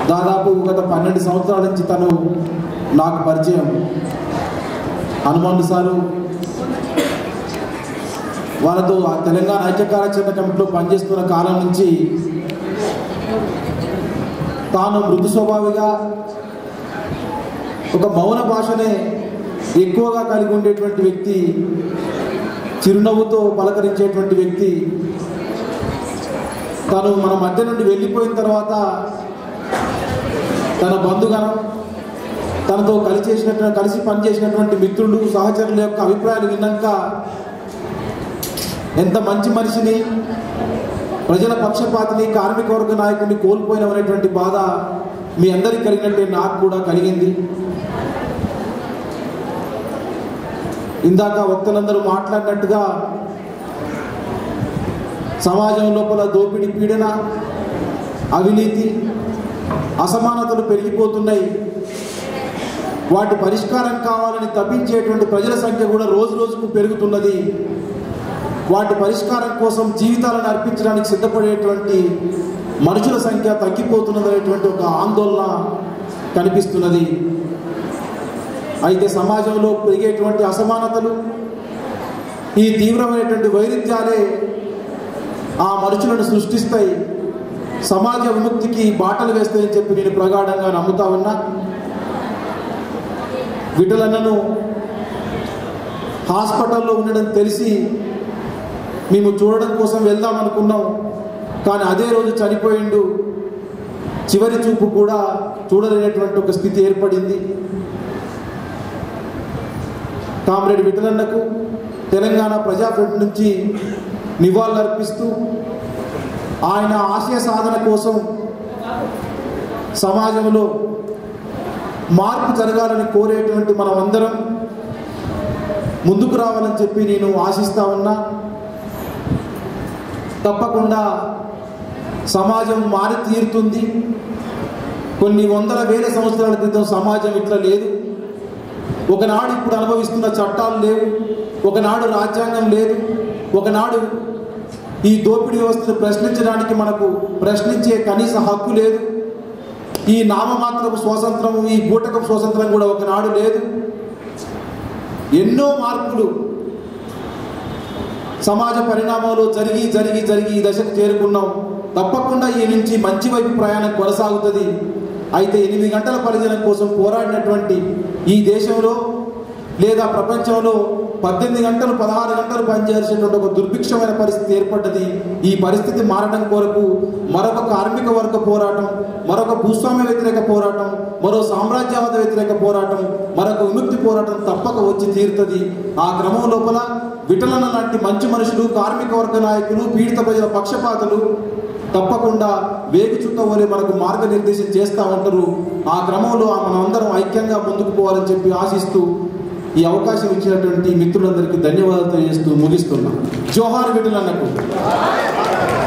దాదాపు గత పన్నెండు సంవత్సరాల నుంచి తను నాకు పరిచయం హనుమాన్ సారు వాళ్ళతో ఆ తెలంగాణ ఐక్య కార్యాచరణ కమిటీలో పనిచేస్తున్న కాలం నుంచి తాను మృదు స్వభావిగా ఒక మౌన భాషనే ఎక్కువగా కలిగి ఉండేటువంటి వ్యక్తి చిరునవ్వుతో పలకరించేటువంటి వ్యక్తి తను మన మధ్య నుండి వెళ్ళిపోయిన తర్వాత తన బంధుగణం తనతో కలిసి చేసినటువంటి కలిసి పనిచేసినటువంటి మిత్రులు సహచరుల యొక్క అభిప్రాయాలు విన్నాక ఎంత మంచి మనిషిని ప్రజల పక్షపాతిని కార్మిక వర్గ నాయకుడిని కోల్పోయినటువంటి బాధ మీ అందరికీ కలిగినట్టే నాకు కూడా కలిగింది ఇందాక వక్తలందరూ మాట్లాడినట్టుగా సమాజం లోపల దోపిడీ పీడన అవినీతి అసమానతలు పెరిగిపోతున్నాయి వాటి పరిష్కారం కావాలని తప్పించేటువంటి ప్రజల సంఖ్య కూడా రోజు రోజుకు పెరుగుతున్నది వాటి పరిష్కారం కోసం జీవితాలను అర్పించడానికి సిద్ధపడేటువంటి మనుషుల సంఖ్య తగ్గిపోతున్నదనేటువంటి ఒక ఆందోళన కనిపిస్తున్నది అయితే సమాజంలో పెరిగేటువంటి అసమానతలు ఈ తీవ్రమైనటువంటి వైరుధ్యాలే ఆ మనుషులను సృష్టిస్తాయి సమాజ విముక్తికి బాటలు వేస్తాయని చెప్పి నేను ప్రగాఢంగా నమ్ముతా ఉన్నా విటలన్నను హాస్పిటల్లో ఉండడం తెలిసి మేము చూడడం కోసం వెళ్దాం అనుకున్నాం కానీ అదే రోజు చనిపోయిండు చివరి చూపు కూడా చూడలేనటువంటి ఒక స్థితి ఏర్పడింది కామ్రేడ్ విఠలన్నకు తెలంగాణ ప్రజా ఫ్రంట్ నుంచి నివాళులర్పిస్తూ ఆయన ఆశయ సాధన కోసం సమాజంలో మార్పు జరగాలని కోరేటువంటి మనమందరం ముందుకు రావాలని చెప్పి నేను ఆశిస్తా ఉన్నా తప్పకుండా సమాజం మారి తీరుతుంది కొన్ని వందల వేల సంవత్సరాల క్రితం సమాజం ఇట్లా లేదు ఒకనాడు ఇప్పుడు అనుభవిస్తున్న చట్టాలు లేవు ఒకనాడు రాజ్యాంగం లేదు ఒకనాడు ఈ దోపిడీ వ్యవస్థను ప్రశ్నించడానికి మనకు ప్రశ్నించే కనీస హక్కు లేదు ఈ నామమాత్రపు స్వాతంత్రం ఈ బూటకపు స్వాతంత్రం కూడా ఒకనాడు లేదు ఎన్నో మార్పులు సమాజ పరిణామంలో జరిగి జరిగి జరిగి ఈ దశకు చేరుకున్నాం తప్పకుండా ఈ నుంచి మంచి వైపు ప్రయాణం కొనసాగుతుంది అయితే ఎనిమిది గంటల పరిజనం కోసం పోరాడినటువంటి ఈ దేశంలో లేదా ప్రపంచంలో పద్దెనిమిది గంటలు పదహారు గంటలు పనిచేయాల్సినటువంటి ఒక దుర్భిక్షమైన పరిస్థితి ఏర్పడ్డది ఈ పరిస్థితి మారడం కొరకు మరొక కార్మిక వర్గ పోరాటం మరొక భూస్వామ్య వ్యతిరేక పోరాటం మరో సామ్రాజ్యవాద వ్యతిరేక పోరాటం మరొక విముక్తి పోరాటం తప్పక వచ్చి తీరుతుంది ఆ క్రమం లోపల విటలన లాంటి మంచి మనుషులు కార్మిక వర్గ నాయకులు పీడిత ప్రజల పక్షపాతులు తప్పకుండా వేగు చుట్ట వలె మనకు మార్గనిర్దేశం చేస్తూ ఉంటారు ఆ క్రమంలో మనం అందరం ఐక్యంగా ముందుకు పోవాలని చెప్పి ఆశిస్తూ ఈ అవకాశం ఇచ్చినటువంటి మిత్రులందరికీ ధన్యవాదాలు తెలియజేస్తూ ముగిస్తున్నా జోహార్ విటులన్నకు